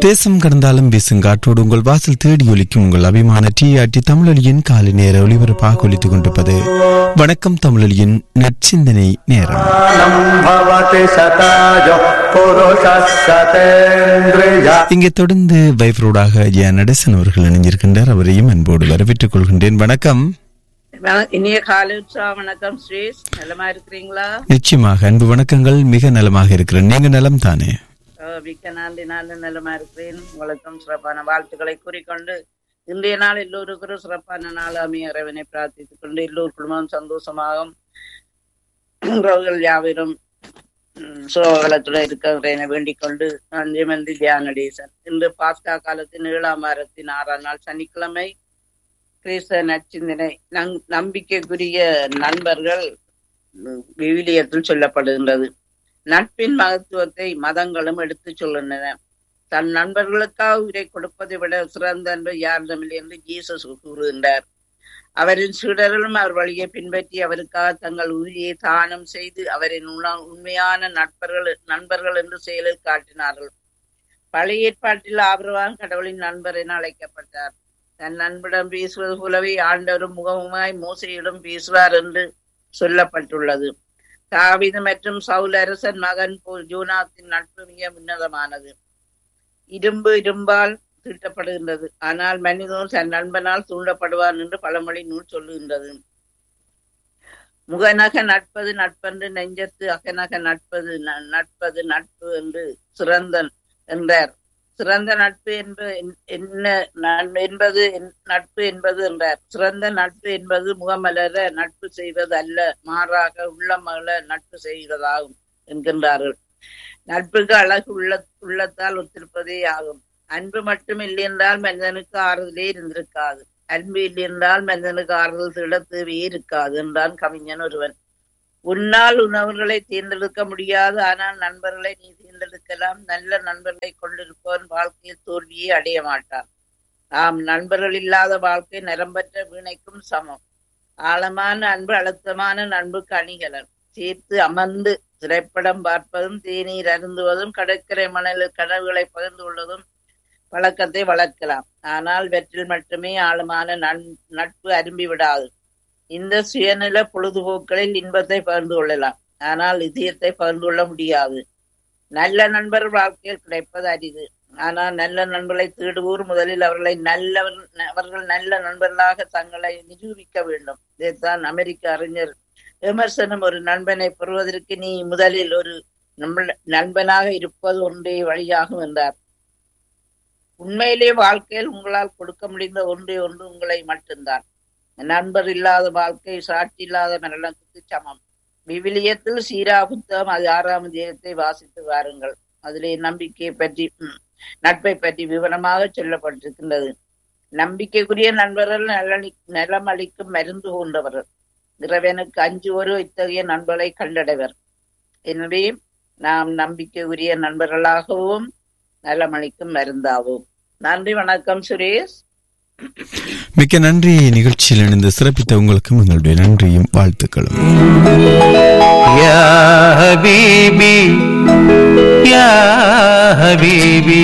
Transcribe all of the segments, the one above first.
தேசம் கடந்தாலும் வீசும் காற்றோடு உங்கள் வாசல் தேடி ஒலிக்கும் உங்கள் அபிமான டிஆர்டி தமிழொலியின் காலை நேர ஒளிபரப்பாக ஒலித்துக் கொண்டிருப்பது வணக்கம் தமிழொலியின் நற்சிந்தனை நேரம் भवति शताय पुरुषः शतेन्द्रिय இங்கே தொடர்ந்து வைஃபரோடாக ஜெய நடேசன் அவர்கள் இணைஞ்சிருக்கின்றார் அவரையும் அன்போடு வரவேற்றுக் கொள்கின்றேன் வணக்கம் வண- இனிய காலை உற்சவ வணக்கம் ஸ்ரீஸ் நலமா இருக்கிறீங்களா நிச்சயமாக அன்பு வணக்கங்கள் மிக நலமாக இருக்கிறேன் நீங்க நலம் தானே அஹ் மிக்க நன்றி நான் நலமா இருக்கிறேன் உங்களுக்கும் சிறப்பான வாழ்த்துக்களை கூறிக்கொண்டு இன்றைய நாள் எல்லோருக்கும் சிறப்பான நாள் அமைய இறைவனை பிரார்த்தித்துக் கொண்டு எல்லோர் குடும்பம் சந்தோஷமாகவும் உறவுகள் யாவரும் ம், சுகவலத்துடன் இருக்கிற என வேண்டிக் கொண்டு நன்றி தியானடேசன் இன்று பாஸ்கா காலத்தின் ஏழாம் வாரத்தின் ஆறாம் நாள் சனிக்கிழமை கிறிஸ்த நச்சிந்தனை நங்- நம்பிக்கைக்குரிய நண்பர்கள் ம், விவிலியத்தில் சொல்லப்படுகின்றது நட்பின் மகத்துவத்தை மதங்களும் எடுத்துச் சொல்கின்றன தன் நண்பர்களுக்காக உயிரை கொடுப்பதை விட சிறந்த அன்பு யாரிடமில்லை என்று ஜீசஸ் கூறுகின்றார் அவரின் சீடர்களும் அவர் வழியை பின்பற்றி அவருக்காக தங்கள் உயிரை தானம் செய்து அவரின் உண- உண்மையான நட்பர்கள் நண்பர்கள் என்று செயலில் காட்டினார்கள் பழைய ஏற்பாட்டில் ஆபிரகாம் கடவுளின் நண்பர் என அழைக்கப்பட்டார் தன் நண்பிடம் பேசுவது போலவே ஆண்டவரும் முகமுமாய் மோசையிடம் பேசுவார் என்று சொல்லப்பட்டுள்ளது தாவீது மற்றும் சவுல் அரசன் மகன் போல் ஜூனாத்தின் நட்பு மிக உன்னதமானது இரும்பு இரும்பால் தீட்டப்படுகின்றது ஆனால் மனிதன் தன் நண்பனால் தூண்டப்படுவான் என்று பழமொழி நூல் சொல்லுகின்றது முகநக நட்பது நட்பென்று நெஞ்சத்து அகநக நட்பது ந- நட்பது நட்பு என்று சிறந்தன் என்றார் சிறந்த நட்பு என்பது என்ன நன்- என்பது என்- நட்பு என்பது என்றார் சிறந்த நட்பு என்பது முகமலர நட்பு செய்வது அல்ல மாறாக உள்ளமல நட்பு செய்வதாகும் என்கின்றார்கள் நட்புக்கு அழகு உள்ள உள்ளத்தால் ஒத்திருப்பதே ஆகும் அன்பு மட்டும் இல்லை என்றால் மனிதனுக்கு ஆறுதலே இருந்திருக்காது அன்பு இல்லை என்றால் மனிதனுக்கு ஆறுதல் தேட தேவையே இருக்காது என்றான் கவிஞன் ஒருவன் உன்னால் உணவுகளை தேர்ந்தெடுக்க முடியாது ஆனால் நண்பர்களை நீ தேர்ந்தெடுக்கலாம் நல்ல நண்பர்களை கொண்டிருப்பவன் வாழ்க்கையில் தோல்வியை அடைய மாட்டான் ஆம் நண்பர்கள் இல்லாத வாழ்க்கை நரம்பற்ற வீணைக்கும் சமம் ஆழமான அன்பு அழுத்தமான நண்புக்கு அணிகலன் சேர்த்து அமர்ந்து திரைப்படம் பார்ப்பதும் தேநீர் அருந்துவதும் கடற்கரை மணலில் கனவுகளை பகிர்ந்து கொள்வதும் பழக்கத்தை வளர்க்கலாம் ஆனால் வெற்றில் மட்டுமே ஆழமான நன்- நட்பு அரும்பி விடாது இந்த சுயநல பொழுதுபோக்களில் இன்பத்தை பகிர்ந்து கொள்ளலாம் ஆனால் இதயத்தை பகிர்ந்து கொள்ள முடியாது நல்ல நண்பர் வாழ்க்கையில் கிடைப்பது அரிது ஆனால் நல்ல நண்பர்களை தேடுவோர் முதலில் அவர்களை நல்லவர் அவர்கள் நல்ல நண்பர்களாக தங்களை நிரூபிக்க வேண்டும் இதைத்தான் அமெரிக்க அறிஞர் விமர்சனம் ஒரு நண்பனை பெறுவதற்கு நீ முதலில் ஒரு நம்ம- நண்பனாக இருப்பது ஒன்றே வழியாகும் என்றார் உண்மையிலே வாழ்க்கையில் உங்களால் கொடுக்க முடிந்த ஒன்றே ஒன்று உங்களை மட்டும்தான் நண்பர் இல்லாத வாழ்க்கை சாட்சி இல்லாத மரணத்துக்கு சமம் விவிலியத்தில் சீரா புத்தகம் அது ஆறாம் தேயத்தை வாசித்து வாருங்கள் அதிலே நம்பிக்கையை பற்றி ம், நட்பை பற்றி விவரமாக சொல்லப்பட்டிருக்கின்றது நம்பிக்கைக்குரிய நண்பர்கள் நலனி நலமளிக்கும் மருந்து போன்றவர்கள் இறைவனுக்கு அஞ்சுவோரு இத்தகைய நண்பர்களை கண்டடைவர் எனவே நாம் நம்பிக்கைக்குரிய நண்பர்களாகவும் நலமளிக்கும் மருந்தாவோம் நன்றி வணக்கம் சுரேஷ் மிக்க நன்றி நிகழ்ச்சியில் இணைந்து சிறப்பித்த உங்களுக்கும் எங்களுடைய நன்றியும் வாழ்த்துக்களும் يا حبيبي يا حبيبي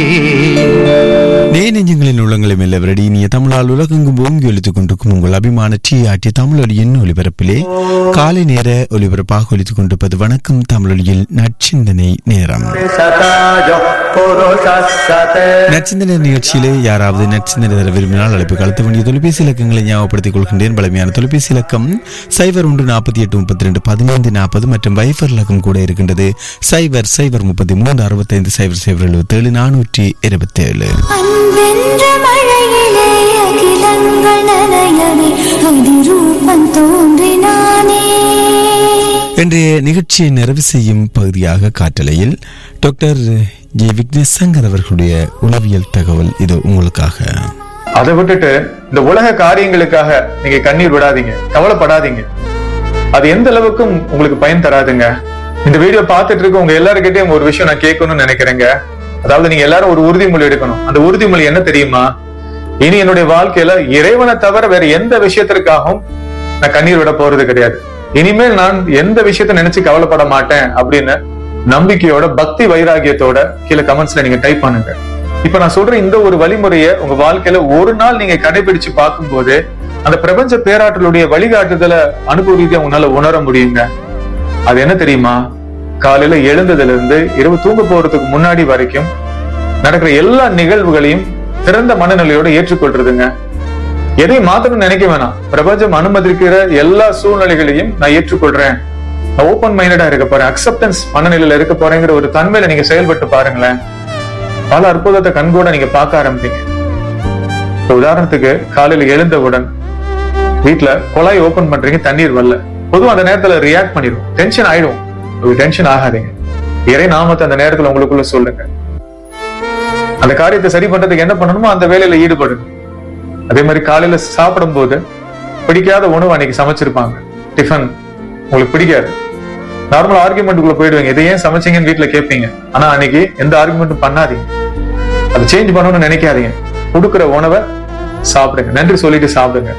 நே நெஞ்சங்களின் உள்ளங்களை மெல்லவரடி இனிய தமிழால் உலகெங்கும் ஓங்கி ஒலித்துக் கொண்டிருக்கும் உங்கள் அபிமான டி ஆட்டி தமிழொலியின் ஒலிபரப்பிலே காலை நேர ஒலிபரப்பாக ஒலித்துக் கொண்டிருப்பது வணக்கம் தமிழொலியில் நற்சிந்தனை நேரம் शताय पुरुषः शतेन्द्रिय நற்சிந்தனை நிகழ்ச்சியிலே யாராவது நற்சிந்தனை தர விரும்பினால் அழைப்பு கலத்த வேண்டிய தொலைபேசி இலக்கங்களை ஞாபகப்படுத்திக் கொள்கின்றேன் பழமையான தொலைபேசி இலக்கம் சைபர் ஒன்று நாற்பத்தி எட்டு முப்பத்தி ரெண்டு பதினைந்து நாற்பது மற்றும் வைஃபர் இலக்கம் கூட இருக்கின்றது சைபர் சைபர் முப்பத்தி மூன்று அறுபத்தைந்து சைபர் சைபர் எழுபத்தி ஏழு நானூற்றி இருபத்தி ஏழு அன்பென்ற மழையிலே அகிலங்கள் நனையவே அதிரூபம் தோன்றினானே இன்றைய நிகழ்ச்சியை நிறைவு செய்யும் பகுதியாக காட்டலையில் டாக்டர் ஜே விக்னேஷ் சங்கர் அவர்களுடைய உளவியல் தகவல் இது உங்களுக்காக அதை விட்டுட்டு இந்த உலக காரியங்களுக்காக நீங்க கண்ணீர் விடாதீங்க கவலைப்படாதீங்க அது எந்த அளவுக்கும் உங்களுக்கு பயன் தராதுங்க இந்த வீடியோ பார்த்துட்டு இருக்க உங்க எல்லாருக்கிட்டையும் ஒரு விஷயம் நான் கேட்கணும்னு நினைக்கிறேங்க அதாவது நீங்க எல்லாரும் ஒரு உறுதிமொழி எடுக்கணும் அந்த உறுதிமொழி என்ன தெரியுமா இனி என்னுடைய வாழ்க்கையில இறைவனை தவிர வேற எந்த விஷயத்திற்காகவும் நான் கண்ணீர் விட போறது கிடையாது இனிமேல் நான் எந்த விஷயத்த நினைச்சு கவலைப்பட மாட்டேன் அப்படின்னு நம்பிக்கையோட பக்தி வைராகியத்தோட கீழே கமெண்ட்ஸ்ல நீங்க டைப் பண்ணுங்க இப்ப நான் சொல்ற இந்த ஒரு வழிமுறையை உங்க வாழ்க்கையில ஒரு நாள் நீங்க கடைபிடிச்சு பார்க்கும்போது அந்த பிரபஞ்ச பேராற்றலுடைய வழிகாட்டுதலை அனுபவ ரீதியா உங்களால உணர முடியுங்க அது என்ன தெரியுமா காலையில எழுந்ததுல இருந்து இரவு தூங்க போறதுக்கு முன்னாடி வரைக்கும் நடக்கிற எல்லா நிகழ்வுகளையும் திறந்த மனநிலையோட ஏற்றுக்கொள்றதுங்க எதையும் மாத்தணும்னு நினைக்க வேணாம் பிரபஞ்சம் அனுமதிக்கிற எல்லா சூழ்நிலைகளையும் நான் ஏற்றுக்கொள்றேன் நான் ஓப்பன் மைண்டடா இருக்க போறேன் அக்செப்டன்ஸ் மனநிலையில இருக்க போறேங்கிற ஒரு தன்மையில நீங்க செயல்பட்டு பாருங்களேன் பல அற்புதத்தை கண்கூட நீங்க பார்க்க ஆரம்பிப்பீங்க இப்ப உதாரணத்துக்கு காலையில எழுந்தவுடன் வீட்ல குழாய் ஓபன் பண்றீங்க தண்ணீர் வரல பொதுவா அந்த நேரத்துல ரியாக்ட் பண்ணிடும் டென்ஷன் ஆயிடும் டென்ஷன் ஆகாதீங்க இறை நாமத்தை அந்த நேரத்துல உங்களுக்குள்ள சொல்லுங்க அந்த காரியத்தை சரி பண்றதுக்கு என்ன பண்ணணுமோ அந்த வேலையில ஈடுபடுங்க அதே மாதிரி காலையில சாப்பிடும் போது பிடிக்காத உணவு அன்னைக்கு சமைச்சிருப்பாங்க டிஃபன் உங்களுக்கு பிடிக்காது நார்மல் ஆர்குமெண்ட்டுக்குள்ள போயிடுவீங்க இதை ஏன் சமைச்சீங்கன்னு வீட்டுல கேட்பீங்க ஆனா அன்னைக்கு எந்த ஆர்குமெண்ட்டும் பண்ணாதீங்க அதை சேஞ்ச் பண்ணணும்னு நினைக்காதீங்க கொடுக்குற உணவை சாப்பிடுங்க நன்றி சொல்லிட்டு சாப்பிடுங்க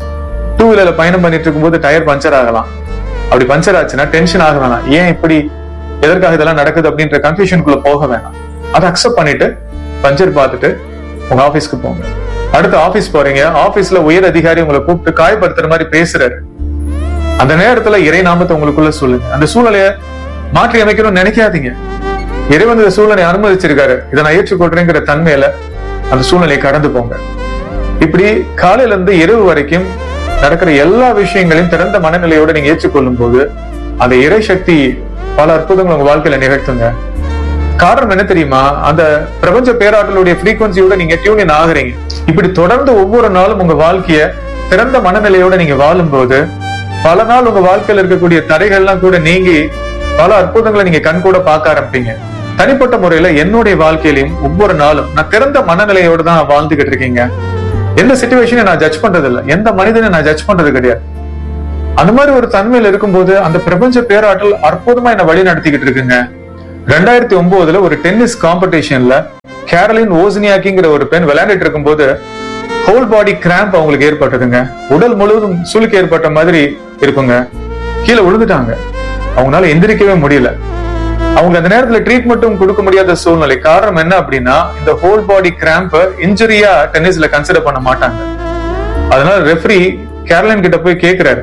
டூ வீலர்ல பயணம் பண்ணிட்டு இருக்கும்போது டயர் பஞ்சர் ஆகலாம் அப்படி பஞ்சர் ஆச்சுன்னா டென்ஷன் ஆக வேணாம் ஏன் இப்படி எதற்காக இதெல்லாம் நடக்குது அப்படின்ற கன்ஃபியூஷனுக்குள்ள போக வேணாம் அதை அக்செப்ட் பண்ணிட்டு பஞ்சர் பார்த்துட்டு உங்க ஆபீஸ்க்கு போங்க அடுத்து ஆபீஸ் போறீங்க ஆபீஸ்ல உயர் அதிகாரி உங்களை கூப்பிட்டு காயப்படுத்துற மாதிரி பேசுறாரு அந்த நேரத்துல இறை நாமத்தை உங்களுக்குள்ள சொல்லுங்க அந்த சூழ்நிலைய மாற்றி அமைக்கணும்னு நினைக்காதீங்க இறைவன் இந்த சூழ்நிலையை அனுமதிச்சிருக்காரு இதை நான் ஏற்றுக்கொள்றேங்கிற தன்மையில அந்த சூழ்நிலையை கடந்து போங்க இப்படி காலையில இருந்து இரவு வரைக்கும் நடக்கிற எல்லா விஷயங்களையும் திறந்த மனநிலையோட நீங்க ஏற்றுக்கொள்ளும் போது அந்த இறை சக்தி பல அற்புதங்கள் உங்க வாழ்க்கையில நிகழ்த்துங்க காரணம் என்ன தெரியுமா அந்த பிரபஞ்ச பேராற்றலுடைய frequency-யோட நீங்க டியூன் ஆகுறீங்க இப்படி தொடர்ந்து ஒவ்வொரு நாளும் உங்க வாழ்க்கைய திறந்த மனநிலையோட நீங்க வாழும்போது பல நாள் உங்க வாழ்க்கையில இருக்கக்கூடிய தடைகள்லாம் கூட நீங்கி பல அற்புதங்களை நீங்க கண் கூட பார்க்க ஆரம்பிப்பீங்க தனிப்பட்ட முறையில என்னுடைய வாழ்க்கையிலையும் ஒவ்வொரு நாளும் நான் திறந்த மனநிலையோட தான் வாழ்ந்துகிட்டு இருக்கீங்க எந்த சுச்சுவேஷனை நான் ஜட்ஜ் பண்றது இல்ல எந்த மனிதனை நான் ஜட்ஜ் பண்றது கிடையாது அந்த மாதிரி ஒரு தன்மையில இருக்கும்போது அந்த பிரபஞ்ச பேராற்றல் அற்புதமா என்ன வழி நடத்திக்கிட்டு இருக்குங்க ரெண்டாயிரத்தி ஒன்பதுல ஒரு டென்னிஸ் காம்படிஷன்ல கேரலின் ஓசினியாக்கிங்கிற ஒரு பெண் விளையாண்டுட்டு இருக்கும்போது ஹோல் பாடி கிராம்ப் அவங்களுக்கு ஏற்பட்டதுங்க உடல் முழுவதும் சுளுக்கு ஏற்பட்ட மாதிரி இருக்குங்க கீழே விழுந்துட்டாங்க அவங்களால எந்திரிக்கவே முடியல அவங்க அந்த நேரத்துல ட்ரீட்மெண்ட்டும் கொடுக்க முடியாத சூழ்நிலை காரணம் என்ன அப்படின்னா இந்த ஹோல் பாடி கிராம்ப இன்ஜுரியா டென்னிஸ்ல கன்சிடர் பண்ண மாட்டாங்க அதனால ரெஃப்ரி கேரளின் கிட்ட போய் கேக்குறாரு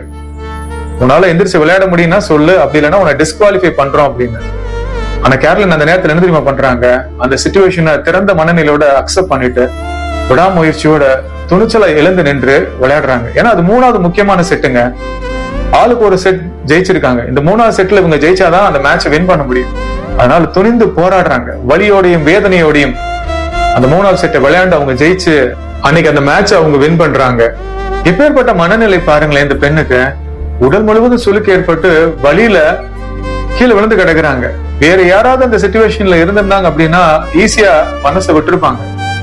உன்னால எந்திரிச்சு விளையாட முடியும்னா சொல்லு அப்படி இல்லைன்னா உன்னை டிஸ்குவாலிஃபை பண்றோம் அப்படின்னு ஆனா கேரளின் அந்த நேரத்துல என்ன தெரியுமா பண்றாங்க அந்த சுச்சுவேஷனை திறந்த மனநிலையோட அக்செப்ட் பண்ணிட்டு விடாமுயற்சியோட துணிச்சலை எழுந்து நின்று விளையாடுறாங்க ஏன்னா அது மூணாவது முக்கியமான செட்டுங்க ஆளுக்கு ஒரு செட் ஜெயிச்சிருக்காங்க இந்த மூணாவது செட்ல இவங்க ஜெயிச்சாதான் அந்த மேட்சை வின் பண்ண முடியும் அதனால துணிந்து போராடுறாங்க வலியோடையும் வேதனையோடையும் அந்த மூணாவது செட்டை விளையாண்டு அவங்க ஜெயிச்சு அன்னைக்கு அந்த மேட்ச் அவங்க வின் பண்றாங்க எப்பேற்பட்ட மனநிலை பாருங்களேன் இந்த பெண்ணுக்கு உடல் முழுவதும் சுளுக்கு ஏற்பட்டு வலியில கீழே விழுந்து கிடக்குறாங்க வேற யாராவது அந்த சுச்சுவேஷன்ல இருந்திருந்தாங்க அப்படின்னா ஈஸியா மனசை விட்டுருப்பாங்க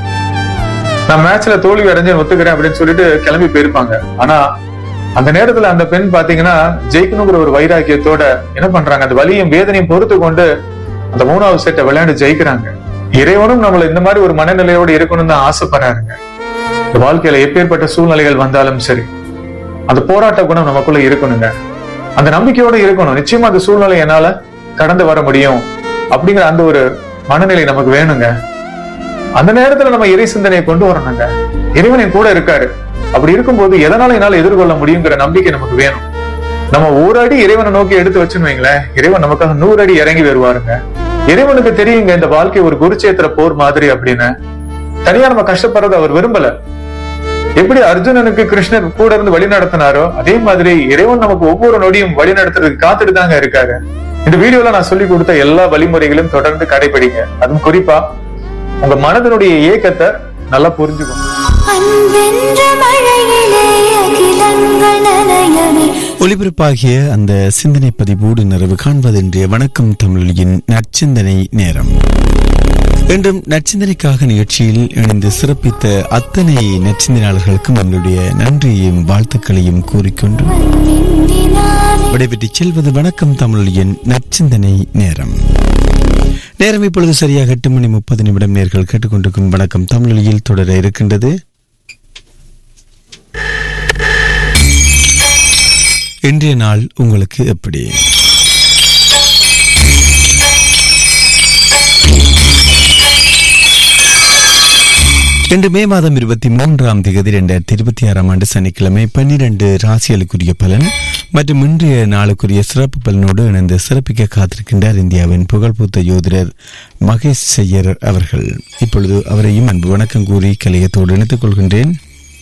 நான் மேட்ச்ல தோல்வி அடைஞ்சேன் ஒத்துக்கிறேன் அப்படின்னு சொல்லிட்டு கிளம்பி போயிருப்பாங்க ஆனா அந்த நேரத்துல அந்த பெண் பாத்தீங்கன்னா ஜெயிக்கணுங்கிற ஒரு வைராக்கியத்தோட என்ன பண்றாங்க அந்த வலியும் வேதனையும் பொறுத்து கொண்டு அந்த மூணாவது செட்டை விளையாண்டு ஜெயிக்கிறாங்க இறைவனும் நம்மள இந்த மாதிரி ஒரு மனநிலையோட இருக்கணும்னு தான் ஆசைப்படுறாருங்க இந்த வாழ்க்கையில எப்பேற்பட்ட சூழ்நிலைகள் வந்தாலும் சரி அந்த போராட்ட குணம் நமக்குள்ள இருக்கணுங்க அந்த நம்பிக்கையோட இருக்கணும் நிச்சயமா அந்த சூழ்நிலை என்னால கடந்து வர முடியும் அப்படிங்கிற அந்த ஒரு மனநிலை நமக்கு வேணுங்க அந்த நேரத்துல நம்ம இறை சிந்தனையை கொண்டு வரணுங்க இறைவன் என் கூட இருக்காரு அப்படி இருக்கும்போது எதனால என்னால எதிர்கொள்ள முடியுங்கிற நம்பிக்கை நமக்கு வேணும் நம்ம ஒரு அடி இறைவனை நோக்கி எடுத்து வச்சுன்னு வைங்களேன் இறைவன் நமக்காக நூறு அடி இறங்கி வருவாருங்க இறைவனுக்கு தெரியுங்க இந்த வாழ்க்கை ஒரு குருச்சேத்திர போர் மாதிரி அப்படின்னு தனியா நம்ம கஷ்டப்படுறது அவர் விரும்பல எப்படி அர்ஜுனனுக்கு கிருஷ்ணர் கூட இருந்து வழி நடத்தினாரோ அதே மாதிரி இறைவன் நமக்கு ஒவ்வொரு நொடியும் வழி நடத்துறதுக்கு காத்துட்டு தாங்க இருக்காரு இந்த வீடியோல நான் சொல்லி கொடுத்த எல்லா வழிமுறைகளும் தொடர்ந்து கடைபிடிங்க அதுவும் குறிப்பா உங்க மனதனுடைய இயக்கத்தை நல்லா புரிஞ்சுக்கணும் அன்பென்ற மழையிலே அகிலங்கள் நனையவே ஒலிபரப்பாகிய அந்த சிந்தனை பதிவோடு நிறைவு காண்பதென்றைய வணக்கம் தமிழின் நற்சிந்தனை நேரம் இன்றும் நற்சிந்தனைக்காக நிகழ்ச்சியில் இணைந்து சிறப்பித்த அத்தனை நற்சிந்தனையாளர்களுக்கும் எங்களுடைய நன்றியையும் வாழ்த்துக்களையும் கூறிக்கொண்டு நின்றினாலே விடைபெற்றுச் செல்வது வணக்கம் தமிழின் நற்சிந்தனை நேரம் நேரம் இப்பொழுது சரியாக எட்டு மணி முப்பது நிமிடம் நேர்கள் கேட்டுக்கொண்டிருக்கும் வணக்கம் தமிழில் தொடர இருக்கின்றது இன்றைய நாள் உங்களுக்கு எப்படி இன்று மே மாதம் இருபத்தி மூன்றாம் தேதி இரண்டாயிரத்தி இருபத்தி ஆறாம் ஆண்டு சனிக்கிழமை பன்னிரண்டு ராசிகளுக்குரிய பலன் மற்றும் இன்றைய நாளுக்குரிய சிறப்பு பலனோடு இணைந்து சிறப்பிக்க காத்திருக்கின்றார் இந்தியாவின் புகழ்பூத்த யோதிடர் மகேஷ் செய்யர் அவர்கள் இப்பொழுது அவரையும் அன்பு வணக்கம் கூறி கலையத்தோடு இணைத்துக் கொள்கின்றேன்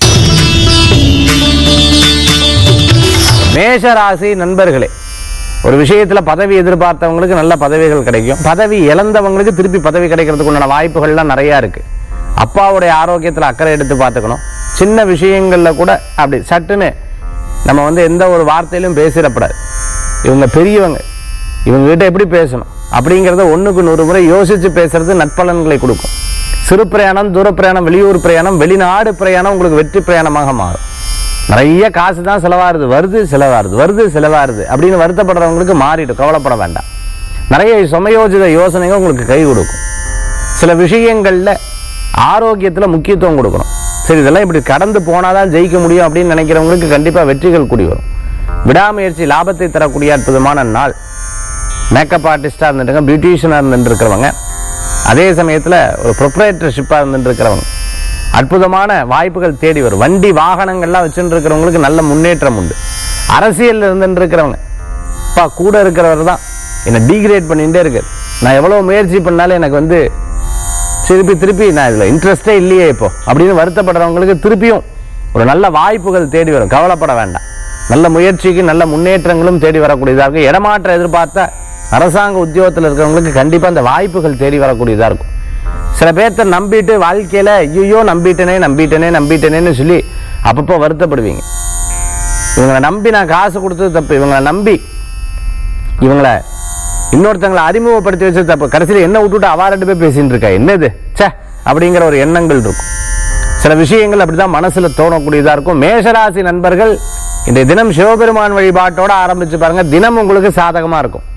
மேஷராசி நண்பர்களே ஒரு விஷயத்துல பதவி எதிர்பார்த்தவங்களுக்கு நல்ல பதவிகள் கிடைக்கும் பதவி இழந்தவங்களுக்கு திருப்பி பதவி கிடைக்கிறதுக்கு உண்டான வாய்ப்புகள்லாம் நிறைய இருக்கு அப்பாவுடைய ஆரோக்கியத்துல அக்கறை எடுத்து பார்த்துக்கணும் சின்ன விஷயங்கள்ல கூட அப்படி சட்டுன்னு நம்ம வந்து எந்த ஒரு வார்த்தையிலும் பேசிடப்படாது இவங்க பெரியவங்க இவங்க கிட்ட எப்படி பேசணும் அப்படிங்கிறத ஒண்ணுக்கு நூறு முறை யோசிச்சு பேசுறது நற்பலன்களை கொடுக்கும் சிறு பிரயாணம் தூர பிரயாணம் வெளியூர் பிரயாணம் வெளிநாடு பிரயாணம் உங்களுக்கு வெற்றி பிரயாணமாக மாறும் நிறைய காசு தான் செலவாருது வருது செலவாருது வருது செலவாருது அப்படின்னு வருத்தப்படுறவங்களுக்கு மாறிடும் கவலைப்பட வேண்டாம் நிறைய சுமயோஜித யோசனைகள் உங்களுக்கு கை கொடுக்கும் சில விஷயங்கள்ல ஆரோக்கியத்துல முக்கியத்துவம் கொடுக்கணும் சரி இதெல்லாம் இப்படி கடந்து போனாதான் ஜெயிக்க முடியும் அப்படின்னு நினைக்கிறவங்களுக்கு கண்டிப்பா வெற்றிகள் கூடி வரும் விடாமுயற்சி லாபத்தை தரக்கூடிய அற்புதமான நாள் மேக்கப் ஆர்டிஸ்டாக இருந்துட்டுங்க பியூட்டிஷியனாக இருந்துட்டு இருக்கிறவங்க அதே சமயத்தில் ஒரு ப்ரொப்ரேட்டர்ஷிப்பாக இருந்துட்டு இருக்கிறவங்க அற்புதமான வாய்ப்புகள் தேடி வரும் வண்டி வாகனங்கள்லாம் வச்சுட்டு இருக்கிறவங்களுக்கு நல்ல முன்னேற்றம் உண்டு அரசியலில் இருந்துட்டு இருக்கிறவங்க அப்பா கூட இருக்கிறவர் தான் என்னை டீக்ரேட் பண்ணிகிட்டே இருக்காரு நான் எவ்வளோ முயற்சி பண்ணாலும் எனக்கு வந்து திருப்பி திருப்பி நான் இதில் இன்ட்ரெஸ்டே இல்லையே இப்போ அப்படின்னு வருத்தப்படுறவங்களுக்கு திருப்பியும் ஒரு நல்ல வாய்ப்புகள் தேடி வரும் கவலைப்பட வேண்டாம் நல்ல முயற்சிக்கு நல்ல முன்னேற்றங்களும் தேடி வரக்கூடியதாக இருக்கும் இடமாற்றம் எதிர்பார்த்த அரசாங்க உத்தியோகத்தில் இருக்கிறவங்களுக்கு கண்டிப்பாக அந்த வாய்ப்புகள் தேடி வரக்கூடியதாக இருக்கும் சில பேர்த்த நம்பிட்டு வாழ்க்கையில ஐயோ நம்பிட்டனே நம்பிட்டனே நம்பிட்டனேன்னு சொல்லி அப்பப்போ வருத்தப்படுவீங்க இவங்களை நம்பி நான் காசு கொடுத்தது தப்பு இவங்களை நம்பி இவங்களை இன்னொருத்தங்களை அறிமுகப்படுத்தி வச்சது தப்பு கடைசியில் என்ன விட்டுட்டு அவா ரெண்டு பேர் பேசிட்டு இருக்கா என்னது ச்சே அப்படிங்கிற ஒரு எண்ணங்கள் இருக்கும் சில விஷயங்கள் அப்படிதான் மனசுல தோணக்கூடியதா இருக்கும் மேஷராசி நண்பர்கள் இன்றைய தினம் சிவபெருமான் வழிபாட்டோட ஆரம்பிச்சு பாருங்க தினம் உங்களுக்கு சாதகமா இருக்கும்